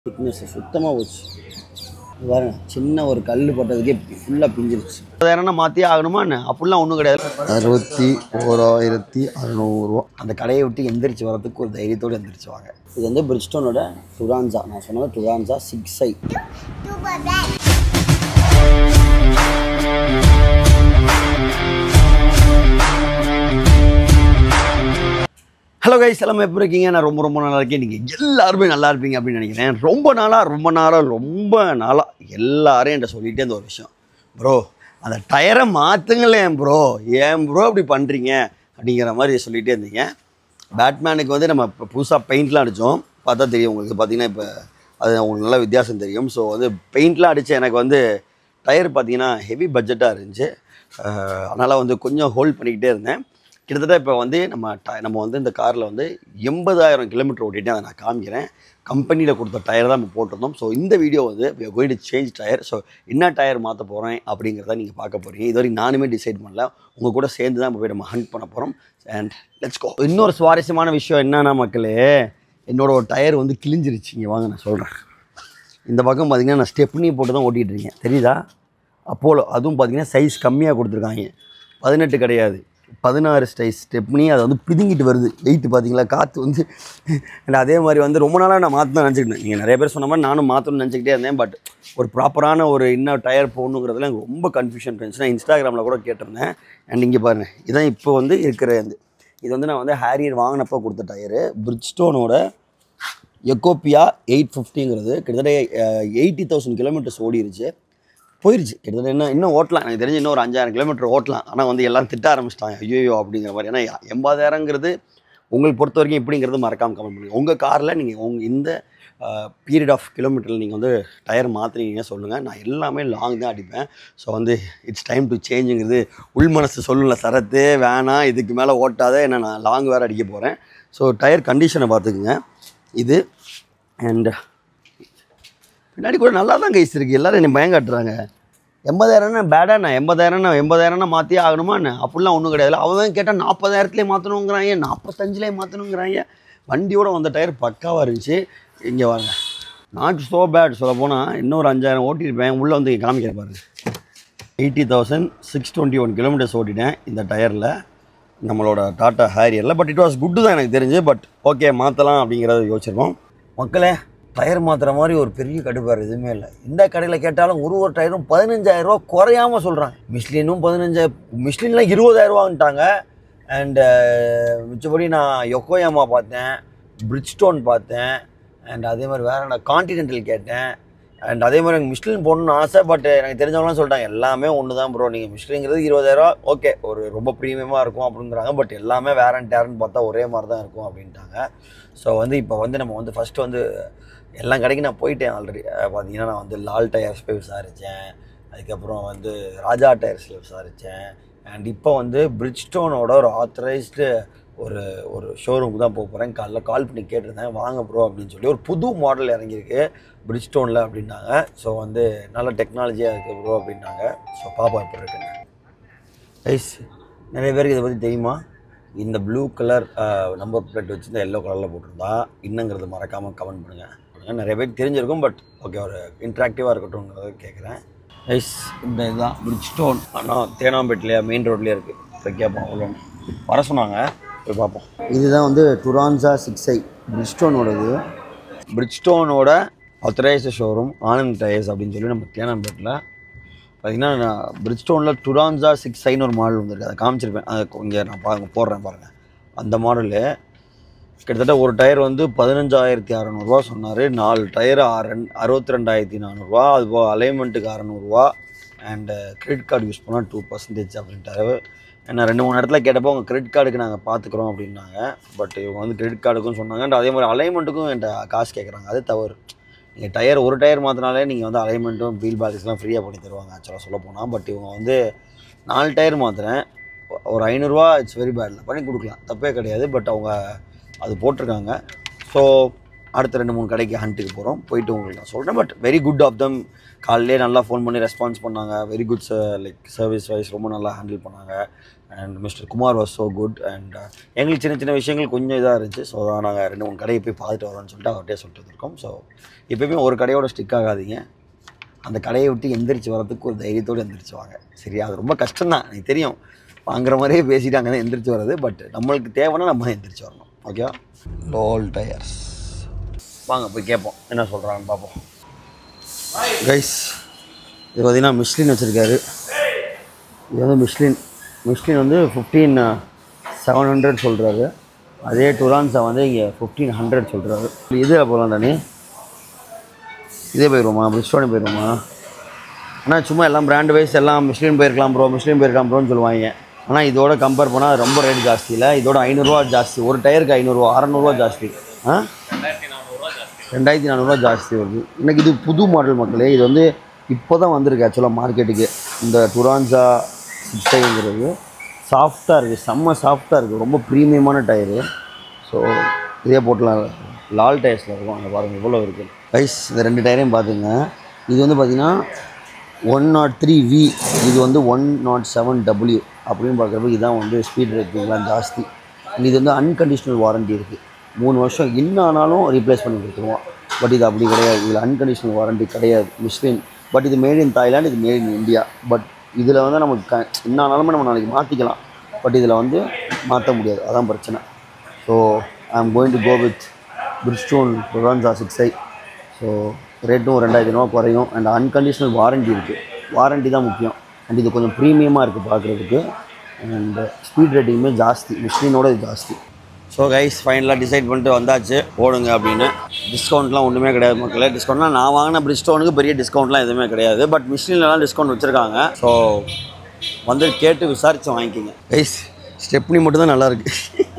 thickness சுத்தமாக போச்சு இது பாருங்க சின்ன ஒரு கல் போட்டதுக்கே ஃபுல்லாக பிஞ்சிருச்சு அதாயிரம்னா மாற்றியே ஆகணுமா என்ன அப்படிலாம் ஒன்றும் கிடையாது அறுபத்தி ஓராயிரத்தி அறநூறுவா அந்த கடையை விட்டு எந்திரிச்சு வரதுக்கு ஒரு தைரியத்தோடு எந்திரிச்சு வாங்க இது வந்து பிரிட்ஸ்டோனோட டுரான்சா நான் சொன்னது Turanza six I hello guys எல்லாமே எப்படி இருக்கீங்க நான் ரொம்ப ரொம்ப நல்லா இருக்கேன் நீங்கள் எல்லாருமே நல்லா இருப்பீங்க அப்படின்னு நினைக்கிறேன் ரொம்ப நாளாக ரொம்ப நாளாக ரொம்ப நாளாக எல்லாரும் என்கிட்ட சொல்லிகிட்டே இருந்த ஒரு விஷயம் ப்ரோ அந்த டயரை மாற்றுங்களேன் ப்ரோ ஏன் ப்ரோ அப்படி பண்ணுறீங்க அப்படிங்கிற மாதிரி சொல்லிகிட்டே இருந்தீங்க பேட்மேனுக்கு வந்து நம்ம இப்போ புதுசாக பெயிண்ட்லாம் அடித்தோம் பார்த்தா தெரியும் உங்களுக்கு பார்த்தீங்கன்னா இப்போ அது உங்களுக்கு நல்ல வித்தியாசம் தெரியும் ஸோ வந்து பெயிண்ட்லாம் அடித்து எனக்கு வந்து டயர் பார்த்தீங்கன்னா ஹெவி பட்ஜெட்டாக இருந்துச்சு அதனால் வந்து கொஞ்சம் ஹோல்ட் பண்ணிக்கிட்டே இருந்தேன் கிட்டத்தட்ட இப்போ வந்து நம்ம ட நம்ம வந்து இந்த காரில் வந்து எண்பதாயிரம் கிலோமீட்டர் ஓட்டிட்டு அதை நான் காமிக்கிறேன் கம்பெனியில் கொடுத்த டயர் தான் நம்ம போட்டிருந்தோம் ஸோ இந்த வீடியோ வந்து going to change tyre so என்ன டயர் மாற்ற போகிறேன் அப்படிங்கிறத நீங்கள் பார்க்க போகிறீங்க இது வரைக்கும் நானுமே டிசைட் பண்ணல உங்கள் கூட சேர்ந்து தான் போய் நம்ம ஹண்ட் பண்ண போகிறோம் அண்ட் லெட்ஸ் கோ இன்னொரு சுவாரஸ்யமான விஷயம் என்னன்னா மக்களே என்னோட ஒரு டயர் வந்து கிழிஞ்சிருச்சு இங்கே வாங்க நான் சொல்கிறேன் இந்த பக்கம் பார்த்தீங்கன்னா நான் ஸ்டெப்னி போட்டு தான் ஓட்டிகிட்டு இருக்கேன் தெரியுதா அப்போலோ அதுவும் பார்த்தீங்கன்னா சைஸ் கம்மியாக கொடுத்துருக்காங்க பதினெட்டு கிடையாது பதினாறு சைஸ் ஸ்டெப்னி அது வந்து பிதுங்கிட்டு வருது வெயிட் பார்த்தீங்களா காற்று வந்து and அதே மாதிரி வந்து ரொம்ப நாளாக நான் மாற்றணும் நினச்சிக்கிட்டேன் நீங்கள் நிறைய பேர் சொன்ன மாதிரி நானும் மாற்றணும்னு நினச்சிக்கிட்டே இருந்தேன் பட் ஒரு ப்ராப்பரான ஒரு இன்னும் டயர் போடணுங்கிறதுல எனக்கு ரொம்ப கன்ஃபியூஷன் இருந்துச்சு நான் இன்ஸ்டாகிராமில் கூட கேட்டிருந்தேன் அண்ட் இங்கே பாருங்கள் இதான் இப்போ வந்து இருக்கிற இது இது வந்து நான் வந்து ஹேரியர் வாங்கினப்போ கொடுத்த டயரு பிரிட்ஜ்டோனோட எக்கோப்பியா எயிட் ஃபிஃப்டிங்கிறது கிட்டத்தட்ட எயிட்டி தௌசண்ட் கிலோமீட்டர்ஸ் ஓடிருச்சு போயிருச்சு கிட்டத்தட்ட இன்னும் இன்னும் ஓட்டலாம் எனக்கு தெரிஞ்சு இன்னும் ஒரு அஞ்சாயிரம் கிலோமீட்டர் ஓட்டலாம் ஆனால் வந்து எல்லாம் திட்ட ஆரம்பிச்சிட்டாங்க ஐயோ அப்படிங்கிற மாதிரி ஏன்னா எண்பதாயிரங்கிறது உங்களுக்கு பொறுத்த வரைக்கும் இப்படிங்கிறது மறக்காமல் கமெண்ட் பண்ணுங்க உங்கள் காரில் நீங்கள் உங்கள் இந்த பீரியட் ஆஃப் கிலோமீட்டரில் நீங்கள் வந்து டயர் மாற்றுறீங்க சொல்லுங்கள் நான் எல்லாமே லாங் தான் அடிப்பேன் ஸோ வந்து இட்ஸ் டைம் டு சேஞ்சுங்கிறது உள் மனசு சொல்லல சரத்து வேணாம் இதுக்கு மேலே ஓட்டாத என்ன நான் லாங் வேறு அடிக்க போகிறேன் ஸோ டயர் கண்டிஷனை பார்த்துக்குங்க இது அண்ட் பின்னாடி கூட நல்லா தான் கைஸ் இருக்குது எல்லோரும் என்னை பயங்காட்டுறாங்க எண்பதாயிரம்னா பேடாண்ணா எண்பதாயிரம்னா எண்பதாயிரம்னா மாற்றியே ஆகணுமா என்ன அப்படிலாம் ஒன்றும் கிடையாது அவன் கேட்டால் நாற்பதாயிரத்துலேயே மாற்றணுங்கிறாங்க நாற்பத்தஞ்சிலே மாற்றணுங்கிறாங்க வண்டியோட வந்த டயர் பக்காவாக இருந்துச்சு இங்கே வாங்க நாட் ஸோ பேட் சொல்ல போனால் இன்னொரு அஞ்சாயிரம் ஓட்டியிருப்பேன் உள்ளே வந்து இங்க காமிக்கிறேன் பாருங்க eighty thousand six twenty one kilometres ஓட்டிட்டேன் இந்த டயரில் நம்மளோட டாட்டா ஹேரியரில் பட் இட் வாஸ் குட்டு தான் எனக்கு தெரிஞ்சு பட் ஓகே மாற்றலாம் அப்படிங்கிறத யோசிச்சிருக்கோம் மக்களே டயர் மாற்றுற மாதிரி ஒரு பெரிய கடுப்பார் எதுவுமே இல்லை இந்த கடையில் கேட்டாலும் ஒரு ஒரு டயரும் பதினஞ்சாயிரம் ரூபா குறையாமல் சொல்கிறாங்க மிஷ்லினும் பதினஞ்சாயிரம் மிஷ்லின்லாம் இருபதாயிரம் ரூபான்ட்டாங்க அண்டு மிச்சபடி நான் யொக்கோயாமா பார்த்தேன் பிரிட்ஜ்டோன் பார்த்தேன் அண்ட் அதே மாதிரி வேறு நான் கான்டினென்டல் கேட்டேன் அண்ட் அதே மாதிரி எனக்கு மிஷ்லின் போடணும்னு ஆசை பட் எனக்கு தெரிஞ்சவங்களாம் சொல்லிட்டாங்க எல்லாமே ஒன்று தான் ப்ரோ நீங்கள் மிஷ்லிங்கிறது இருபதாயிரம் ஓகே ஒரு ரொம்ப ப்ரீமியமாக இருக்கும் அப்படிங்கிறாங்க பட் எல்லாமே வேறன் டேரன் பார்த்தா ஒரே மாதிரி தான் இருக்கும் அப்படின்ட்டாங்க ஸோ வந்து இப்போ வந்து நம்ம வந்து ஃபஸ்ட்டு வந்து எல்லா கடைக்கும் நான் போயிட்டேன் ஆல்ரெடி பார்த்தீங்கன்னா நான் வந்து லால் டயர்ஸ் போய் விசாரித்தேன் அதுக்கப்புறம் வந்து ராஜா டயர்ஸில் விசாரித்தேன் அண்ட் இப்போ வந்து பிரிட்ஜ்டோனோட ஒரு ஆத்தரைஸ்டு ஒரு ஒரு ஷோரூமுக்கு தான் போக போகிறேன் காலைல கால் பண்ணி கேட்டிருந்தேன் வாங்க ப்ரோ அப்படின்னு சொல்லி ஒரு புது மாடல் இறங்கியிருக்கு பிரிட்ஜ்டோனில் அப்படின்னாங்க ஸோ வந்து நல்ல டெக்னாலஜியாக இருக்குது ப்ரோ அப்படின்னாங்க ஸோ பாப்பா எப்படி இருக்குன்னு ஐஸ் நிறைய பேருக்கு இதை பற்றி தெரியுமா இந்த ப்ளூ கலர் நம்பர் பிளேட் வச்சு இந்த எல்லோ கலரில் போட்டிருந்தா இன்னங்கிறது மறக்காமல் கமெண்ட் பண்ணுங்கள் நிறைய பேருக்கு தெரிஞ்சிருக்கும் பட் ஓகே ஒரு இன்ட்ராக்டிவாக இருக்கட்டும்ங்கிறத கேட்குறேன் ஐஸ் இந்த இதுதான் பிரிட்ஜ் ஸ்டோன் ஆனால் தேனாம்பேட்டில் மெயின் ரோட்லேயே இருக்குது இப்போ கேட்போம் அவ்வளோ வர சொன்னாங்க போய் பார்ப்போம் இதுதான் வந்து டுரான்சா சிக்ஸ் ஐ பிரிட்ஜ்டோனோடது பிரிட்ஜ்டோனோட ஆத்தரைஸ்டு ஷோரூம் ஆனந்த் டயர்ஸ் அப்படின்னு சொல்லி நம்ம தேனாம்பேட்டில் பார்த்தீங்கன்னா நான் பிரிட்ஜ்டோனில் டுரான்சா சிக்ஸ் ஐன்னு ஒரு மாடல் வந்திருக்கு அதை காமிச்சிருப்பேன் அதை இங்கே நான் பாருங்க போடுறேன் பாருங்கள் அந்த மாடலு கிட்டத்தட்ட ஒரு டயர் வந்து பதினஞ்சாயிரத்தி அறநூறுவா சொன்னார் நாலு டயர் ரெண் அறுபத்தி ரெண்டாயிரத்தி நானூறுரூவா அது போக அலைன்மெண்ட்டுக்கு அறநூறுவா அண்டு கிரெடிட் கார்டு யூஸ் பண்ணால் டூ பர்சன்டேஜ் அப்படின்ட்டாரு நான் ரெண்டு மூணு இடத்துல கேட்டப்போ உங்கள் கிரெடிட் கார்டுக்கு நாங்கள் பார்த்துக்குறோம் அப்படின்னாங்க பட் இவங்க வந்து கிரெடிட் கார்டுக்கும் சொன்னாங்க and அதே மாதிரி அலைன்மெண்ட்டுக்கும் என்கிட்ட காசு கேட்குறாங்க அது தவறு நீங்கள் டயர் ஒரு டயர் மாற்றினாலே நீங்கள் வந்து அலைன்மெண்ட்டும் வீல் பேலன்ஸ்லாம் ஃப்ரீயாக பண்ணி தருவாங்க ஆக்சுவலாக சொல்ல போனால் பட் இவங்க வந்து நாலு டயர் மாற்றுறேன் ஒரு ஐநூறுரூவா இட்ஸ் வெரி பேடில் பண்ணி கொடுக்கலாம் தப்பே கிடையாது பட் அவங்க அது போட்டிருக்காங்க ஸோ அடுத்த ரெண்டு மூணு கடைக்கு ஹண்ட்டுக்கு போகிறோம் போயிட்டு உங்களுக்கு நான் சொல்கிறேன் but very good of them காலையிலே நல்லா ஃபோன் பண்ணி ரெஸ்பான்ஸ் பண்ணாங்க very good like service wise ரொம்ப நல்லா ஹேண்டில் பண்ணாங்க and mister Kumar was so good and எங்களுக்கு சின்ன சின்ன விஷயங்கள் கொஞ்சம் இதாக இருந்துச்சு ஸோ அதான் நாங்கள் ரெண்டு மூணு கடையை போய் பார்த்துட்டு வரோம்னு சொல்லிட்டு அவர்கிட்டே சொல்லிட்டு இருக்கோம் ஸோ எப்பயுமே ஒரு கடையோட ஸ்டிக் ஆகாதீங்க அந்த கடையை விட்டு எந்திரிச்சு வரதுக்கு ஒரு தைரியத்தோடு எந்திரிச்சு வாங்க சரியா அது ரொம்ப கஷ்டம்தான் எனக்கு தெரியும் வாங்குற மாதிரியே பேசிட்டு அங்கே தான் எந்திரிச்சு வர்றது பட் நம்மளுக்கு தேவைன்னா நம்ம தான் எந்திரிச்சு வரணும் ஓகேவா லோல் டயர்ஸ் வாங்க போய் கேட்போம் என்ன சொல்கிறாங்கன்னு பார்ப்போம் கைஸ் இது பார்த்தீங்கன்னா மிஷ்லின் வச்சுருக்காரு இது வந்து மிஷ்லின் மிஷ்லின் வந்து ஃபிஃப்டீன் செவன் ஹண்ட்ரட் சொல்கிறாரு அதே டுரான்ஸா வந்து இங்கே ஃபிஃப்டீன் ஹண்ட்ரட் சொல்கிறாரு இது போகலாம் தானே இதே போயிடுவோமா பிரிஸ்டோனே போயிடுவோமா ஆனால் சும்மா எல்லாம் பிராண்ட் வைஸ் எல்லாம் மிஸ்லின் போயிருக்கலாம் ப்ரோ மிஸ்லின் போயிருக்கலாம் ப்ரோன்னு சொல்லுவாங்க ஆனால் இதோட கம்பேர் பண்ணால் ரொம்ப ரேட் ஜாஸ்தி இல்லை இதோட ஐநூறுரூவா ஜாஸ்தி ஒரு டயருக்கு ஐநூறுரூவா அறநூறுவா ஜாஸ்தி ஆ ரெண்டாயிரத்தி நானூறுரூவா ஜாஸ்தி வருது எனக்கு இது புது மாடல் மக்களே இது வந்து இப்போ தான் வந்திருக்கு ஆக்சுவலாக மார்க்கெட்டுக்கு இந்த டுரான்ஸா சிக்ஸைங்கிறது சாஃப்டாக இருக்குது செம்ம சாஃப்டாக இருக்குது ரொம்ப ப்ரீமியமான டயரு ஸோ இதே போட்டலாம் லால் டயர்ஸில் இருக்கும் அங்கே பாருங்கள் இவ்வளோ இருக்குது ரைஸ் இந்த ரெண்டு டயரையும் பார்த்துங்க இது வந்து பார்த்திங்கன்னா ஒன் நாட் த்ரீ வி இது வந்து ஒன் நாட் செவன் டபிள்யூ அப்படின்னு பார்க்குறப்ப இதுதான் வந்து ஸ்பீட் ரேட்டிங்லாம் ஜாஸ்தி And இது வந்து அன்கண்டிஷனல் வாரண்டி இருக்குது மூணு வருஷம் என்ன ஆனாலும் ரீப்ளேஸ் பண்ணி கொடுத்துருவோம் பட் இது அப்படி கிடையாது இதில் அன்கண்டிஷனல் வாரண்டி கிடையாது மிஸ்லின் பட் இது மேட் இன் தாய்லாந்து இது மேட் இன் இந்தியா பட் இதில் வந்து நமக்கு க என்ன ஆனாலுமே நம்ம நாளைக்கு மாற்றிக்கலாம் பட் இதில் வந்து மாற்ற முடியாது அதான் பிரச்சனை so I am going to go with Bridgestone Turanza six I so ரேட்டும் ரெண்டாயிரத்தி ரூபா குறையும் அண்ட் அன்கண்டிஷனல் வாரண்டி இருக்குது வாரண்டி தான் முக்கியம் அண்ட் இது கொஞ்சம் ப்ரீமியமாக இருக்குது பார்க்குறதுக்கு அண்ட் ஸ்பீட் ரேட்டிங்குமே ஜாஸ்தி மிஷினோட இது ஜாஸ்தி ஸோ கைஸ் ஃபைனலாக டிசைட் பண்ணிட்டு வந்தாச்சு போடுங்க அப்படின்னு டிஸ்கவுண்ட்லாம் ஒன்றுமே கிடையாது மக்களே டிஸ்கவுண்ட்லாம் நான் வாங்கின பிரிஸ்டோனுக்கு பெரிய டிஸ்கவுண்ட்லாம் எதுவுமே கிடையாது பட் மிஷின்லலாம் டிஸ்கவுண்ட் வச்சுருக்காங்க ஸோ வந்து கேட்டு விசாரித்து வாங்கிக்கிங்க கைஸ் ஸ்டெப்னி மட்டும் தான் நல்லாயிருக்கு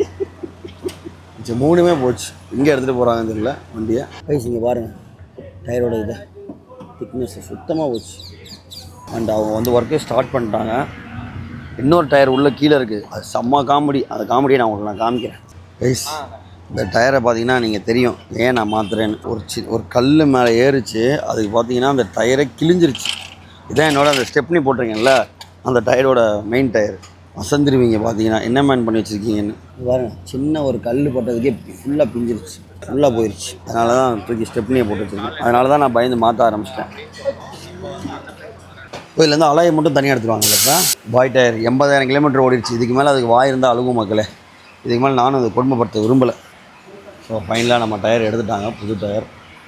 சரி மூணுமே போச்சு எங்கே எடுத்துகிட்டு போகிறாங்கன்னு தெரியல வண்டியை கைஸ் இங்கே பாருங்கள் டயரோட இதை திக்னஸ் சுத்தமாக போச்சு அண்ட் அவங்க வந்து ஒர்க்கே ஸ்டார்ட் பண்ணிட்டாங்க இன்னொரு டயர் உள்ள கீழே இருக்குது அது செம்ம காமெடி அந்த காமெடியை நான் உங்களுக்கு நான் காமிக்கிறேன் கைஸ் இந்த டயரை பார்த்தீங்கன்னா நீங்கள் தெரியும் ஏன் நான் மாத்துறேன்னு ஒரு சி ஒரு கல் மேலே ஏறிச்சு அதுக்கு பார்த்தீங்கன்னா அந்த டயரே கிழிஞ்சிருச்சு இதான் என்னோட அந்த ஸ்டெப்னி போட்டிருக்கேன்ல அந்த டயரோட மெயின் டயர் அசந்துருவீங்க பார்த்தீங்கன்னா என்ன மேன் பண்ணி வச்சுருக்கீங்கன்னு பாருங்க சின்ன ஒரு கல் போட்டதுக்கே ஃபுல்லாக பிஞ்சிருச்சு ஃபுல்லாக போயிடுச்சு அதனால தான் தூக்கி ஸ்டெப்னியை போட்டு வச்சுருக்கேன் அதனால தான் நான் பயந்து மாற்ற ஆரம்பிச்சிட்டேன் இதுலேருந்து அலையை மட்டும் தனியாக எடுத்துருவாங்கல்ல இப்போ பாய் டயர் எண்பதாயிரம் கிலோமீட்டர் ஓடிடுச்சு இதுக்கு மேலே அதுக்கு வாய் இருந்தால் அழுகும் மக்களே இதுக்கு மேலே நானும் அதை கொடுமைப்படுத்த விரும்பலை ஸோ ஃபைனலாக நம்ம டயர் எடுத்துட்டாங்க புது டயர்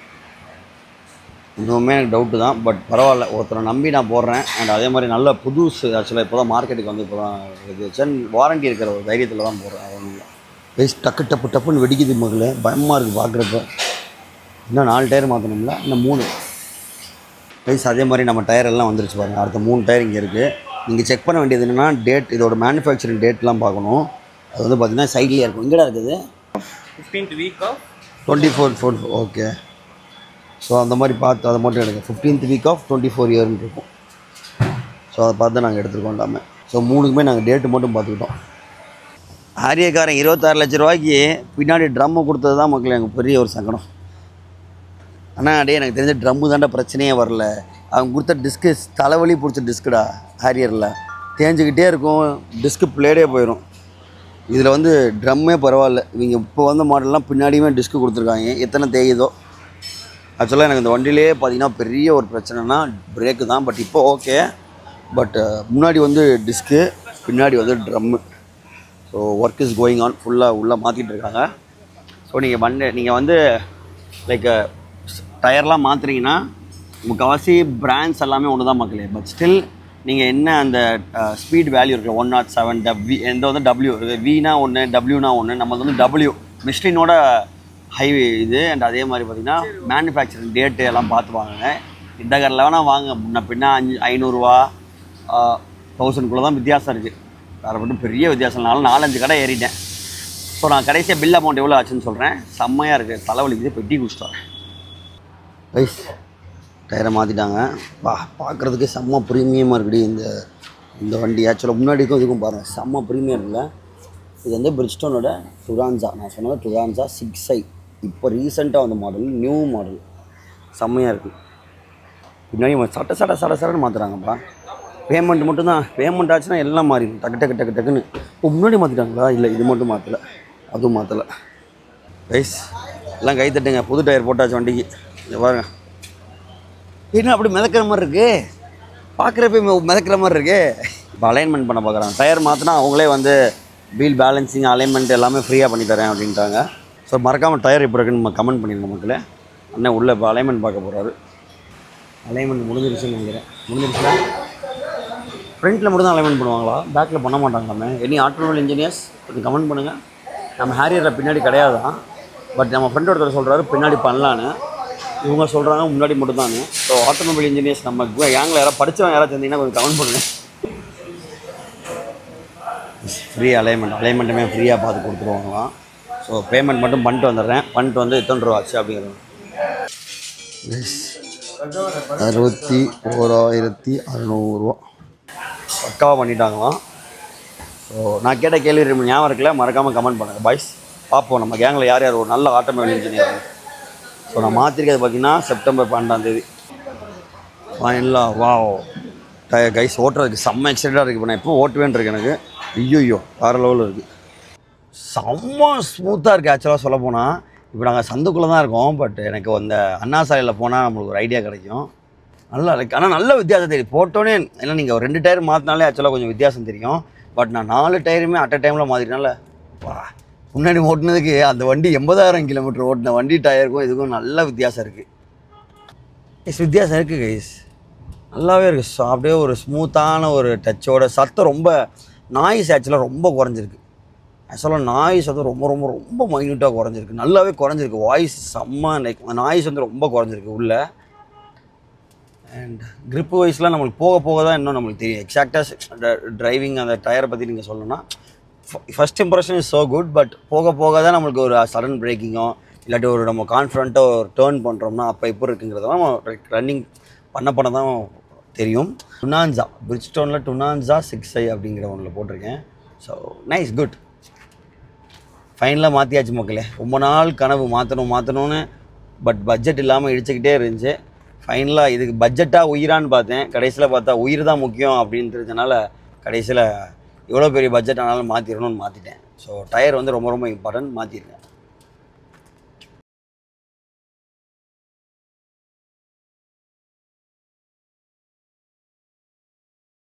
இன்னுமே எனக்கு டவுட்டு தான் பட் பரவாயில்ல ஒருத்தரை நம்பி நான் போடுறேன் அண்ட் அதே மாதிரி நல்ல புதுசு ஆக்சுவலாக இப்போ தான் மார்க்கெட்டுக்கு வந்து இப்போ தான் இது சென் வாரண்டி இருக்கிற ஒரு தைரியத்தில் தான் போடுறேன் அது ஒன்றும் இல்லை வேஸ்ட் டக்கு டப்பு டப்புன்னு வெடிக்குது மகளே பயமாக இருக்குது பார்க்குறப்ப இன்னும் நாலு டயர் மாற்றணும்ல இன்னும் மூணு ப்ரைஸ் அதே மாதிரி நம்ம டயர் எல்லாம் வந்துருச்சு பாருங்கள் அடுத்த மூணு டயர் இங்கே இருக்குது நீங்கள் செக் பண்ண வேண்டியது என்னென்னா டேட் இதோட மேனுஃபேக்சரிங் டேட்லாம் பார்க்கணும் அது வந்து பார்த்தீங்கன்னா சைட்லேயே இருக்கும் எங்கடா இருக்குது fifteenth week of twenty four four okay so அந்த மாதிரி பார்த்து அதை மட்டும் எடுங்க fifteenth week of twenty four இயர்னு இருக்கும் ஸோ அதை பார்த்து நாங்கள் எடுத்துருக்கோம் எல்லாமே ஸோ மூணுக்குமே நாங்கள் டேட்டு மட்டும் பார்த்துக்கிட்டோம் ஆரியக்காரன் இருபத்தாறு லட்ச ரூபாய்க்கு பின்னாடி ட்ரம்மு கொடுத்தது தான் மக்கள் எனக்கு பெரிய ஒரு சங்கடம் ஆனால் அடே எனக்கு தெரிஞ்ச ட்ரம்மு தாண்டா பிரச்சனையே வரல அவங்க கொடுத்த டிஸ்க்கு தலைவலி பிடிச்ச டிஸ்க்குடா ஹாரியரில் தேஞ்சிக்கிட்டே இருக்கும் டிஸ்க்கு பிளேடே போயிடும் இதில் வந்து ட்ரம்மே பரவாயில்ல இவங்க இப்போ வந்த மாடல்லாம் பின்னாடியுமே டிஸ்க்கு கொடுத்துருக்காங்க எத்தனை தேயுதோ ஆக்சுவலாக எனக்கு இந்த வண்டியிலே பார்த்தீங்கன்னா பெரிய ஒரு பிரச்சனைனா பிரேக்கு தான் பட் இப்போ ஓகே பட் முன்னாடி வந்து டிஸ்க்கு பின்னாடி வந்து drum so work is going on ஃபுல்லாக உள்ளே மாற்றிட்டு இருக்காங்க ஸோ நீங்கள் வண்டி நீங்கள் வந்து லைக் டயர்லாம் மாற்றுறீங்கன்னா முக்கால்வாசி பிராண்ட்ஸ் எல்லாமே ஒன்று தான் மக்களே பட் ஸ்டில் நீங்கள் என்ன அந்த ஸ்பீட் வேல்யூ இருக்குது ஒன் நாட் செவன் டப்வி எந்த வந்து டபிள்யூ வினா ஒன்று டபிள்யூனா ஒன்று நம்ம வந்து டபிள்யூ மிஸ்டினோட ஹைவே இது அண்ட் அதே மாதிரி பார்த்தீங்கன்னா மேனுஃபேக்சரிங் டேட்டு எல்லாம் பார்த்து வாங்குங்க இந்த காரில் வேணால் வாங்க முன்ன பின்ன அஞ்சு ஐநூறுரூவா தௌசண்ட்குள்ளே தான் வித்தியாசம் இருக்குது வேறு மட்டும் பெரிய வித்தியாசம் இல்லைனாலும் நாலஞ்சு கடை ஏறிட்டேன் ஸோ நான் கடைசியாக பில் அமௌண்ட் எவ்வளோ ஆச்சுன்னு சொல்கிறேன் செம்மையாக இருக்குது தலைவலிக்குது பெட்டி குடிச்சிட்டு வரேன் ரைஸ் டயரை மாற்றிட்டாங்க வா பார்க்குறதுக்கே செம்ம ப்ரீமியமாக இருக்குடி இந்த இந்த வண்டி ஆக்சுவலாக முன்னாடிக்கும் இதுக்கும் பாருங்கள் செம்ம ப்ரீமியம் இருக்குல்ல இது வந்து பிரிட்ஸ்டோனோட டுரான்ஸா நான் சொன்னது டுரான்ஸா சிக்ஸ் ஐ இப்போ ரீசெண்டாக வந்த மாடல் நியூ மாடல் செம்மையாக இருக்குது பின்னாடி இவன் சட்ட சட சட சடன்னு மாற்றுறாங்கப்பா பேமெண்ட் மட்டும்தான் பேமெண்ட் ஆச்சுன்னா எல்லாம் மாறிடும் டக்கு டக்கு டக்கு டக்குன்னு இப்போ முன்னாடி மாற்றிட்டாங்களா இல்லை இது மட்டும் மாற்றலை அதுவும் மாற்றலை கைஸ் எல்லாம் கை தட்டுங்க புது டயர் போட்டாச்சு வண்டிக்கு இங்க பாருங்க என்ன அப்படி மிதக்கிற மாதிரி இருக்கு பார்க்குறப்ப மிதக்கிற மாதிரி இருக்கு இப்போ அலைன்மெண்ட் பண்ண பார்க்குறாங்க டயர் மாற்றினா அவங்களே வந்து வீல் பேலன்சிங் அலைன்மெண்ட் எல்லாமே ஃப்ரீயாக பண்ணி தரேன் அப்படின்ட்டாங்க ஸோ மறக்காமல் டயர் இப்போ இருக்குன்னு நம்ம கமெண்ட் பண்ணிடுங்க மக்களே அண்ணன் உள்ளே இப்போ அலைன்மெண்ட் பார்க்க போகிறாரு அலைன்மெண்ட் முடிஞ்சிருச்சுன்னு நினைக்கிறேன் முடிஞ்சிருச்சா ஃப்ரண்ட்டில் மட்டும் தான் அலைன்மெண்ட் பண்ணுவாங்களா பேக்கில் பண்ண மாட்டாங்களாமே எனி ஆட்டோமொபைல் இன்ஜினியர்ஸ் கொஞ்சம் கமெண்ட் பண்ணுங்கள் நம்ம ஹேரியரில் பின்னாடி கிடையாது தான் பட் நம்ம ஃப்ரெண்ட் ஒருத்தர் சொல்கிறாரு பின்னாடி பண்ணலான்னு இவங்க சொல்கிறாங்க முன்னாடி மட்டும் தான் ஸோ ஆட்டோமொபைல் இன்ஜினியர்ஸ் நம்ம கேங்கில் யாராவது படித்தவங்க யாராவது இருந்தீங்கன்னா கொஞ்சம் கமெண்ட் பண்ணுங்கள் ஃப்ரீ அலைன்மெண்ட் அலைன்மெண்ட்டுமே ஃப்ரீயாக பார்த்து கொடுத்துருவாங்களாம் ஸோ பேமெண்ட் மட்டும் பண்ணிட்டு வந்துடுறேன் பண்ணிட்டு வந்து எத்தனை ரூபா ஆச்சு அப்படிங்கிறது அறுபத்தி ஓராயிரத்தி அறநூறுவா பக்காவாக பண்ணிட்டாங்களாம் ஸோ நான் கேட்ட கேள்வி ரெண்டு ஞாபகம் இருக்குல்ல மறக்காமல் கமெண்ட் பண்ணுங்கள் பாய்ஸ் பார்ப்போம் நம்ம கேங்கில் யார் யார் ஒரு நல்ல ஆட்டோமொபைல் இன்ஜினியர் ஸோ நான் மாற்றிருக்கிறது பார்த்தீங்கன்னா செப்டம்பர் பன்னெண்டாம் தேதி ஃபைனலாக வா கைஸ் ஓட்டுறதுக்கு செம்ம எக்ஸைட்டாக இருக்குது இப்போ நான் எப்போ ஓட்டுவேன் இருக்கு எனக்கு ஐயோ வேறு லெவலில் இருக்குது செம்ம ஸ்மூத்தாக இருக்குது ஆக்சுவலாக சொல்ல போனால் இப்போ நாங்கள் சந்துக்குள்ளே தான் இருக்கோம் பட் எனக்கு அந்த அண்ணா சாலையில் போனால் நம்மளுக்கு ஒரு ஐடியா கிடைக்கும் நல்லா இருக்கு ஆனால் நல்ல வித்தியாசம் தெரியும் போட்டோன்னே ஏன்னா நீங்கள் ஒரு ரெண்டு டயர் மாற்றினாலே ஆக்சுவலாக கொஞ்சம் வித்தியாசம் தெரியும் பட் நான் நாலு டயருமே அட் அ டைமில் மாற்றினால வா முன்னாடி ஓட்டுனதுக்கு அந்த வண்டி எண்பதாயிரம் கிலோமீட்டர் ஓட்டின வண்டி டயருக்கும் இதுக்கும் நல்ல வித்தியாசம் இருக்குது எஸ் வித்தியாசம் இருக்குது கைஸ் நல்லாவே இருக்குது ஸோ அப்படியே ஒரு ஸ்மூத்தான ஒரு டச்சோட சத்தம் ரொம்ப நாய்ஸ் ஆக்சுவலாக ரொம்ப குறைஞ்சிருக்கு ஆக்சுவலாக நாய்ஸ் வந்து ரொம்ப ரொம்ப ரொம்ப மைன்யூட்டாக குறைஞ்சிருக்கு நல்லாவே குறைஞ்சிருக்கு வாய்ஸ் செம்ம லைக் நாய்ஸ் வந்து ரொம்ப குறைஞ்சிருக்கு உள்ள அண்ட் grip வைஸ்லாம் நம்மளுக்கு போக போக தான் இன்னும் நம்மளுக்கு தெரியும் எக்ஸாக்டாக டிரைவிங் அந்த டயரை பற்றி நீங்கள் சொல்லணும்னா first impression is so good but போக போக தான் நம்மளுக்கு ஒரு சடன் பிரேக்கிங்கோ இல்லாட்டி ஒரு நம்ம கான்ஃபிடண்ட்டாக ஒரு டேர்ன் பண்ணுறோம்னா அப்போ இப்போ இருக்குங்கிறதெல்லாம் நம்ம ரன்னிங் பண்ண பண்ண தான் தெரியும் டுனான்ஸா பிரிட்ஜ் ஸ்டோனில் டுனான்ஸா சிக்ஸ் ஐ அப்படிங்கிற ஒன்றில் போட்டிருக்கேன் ஸோ நைஸ் குட் ஃபைனலாக மாற்றியாச்சு மக்களே ரொம்ப நாள் கனவு மாற்றணும் மாற்றணும்னு பட் பட்ஜெட் இல்லாமல் இடிச்சுக்கிட்டே இருந்துச்சு ஃபைனலாக இதுக்கு பட்ஜெட்டாக உயிரான்னு பார்த்தேன் கடைசியில் பார்த்தா உயிர் தான் முக்கியம் அப்படின்னு தெரிஞ்சனால கடைசியில் எவ்வளோ பெரிய பட்ஜெட் ஆனாலும் மாற்றிடணும்னு மாற்றிட்டேன் ஸோ டயர் வந்து ரொம்ப ரொம்ப இம்பார்ட்டன்ட் மாற்றிருக்கேன்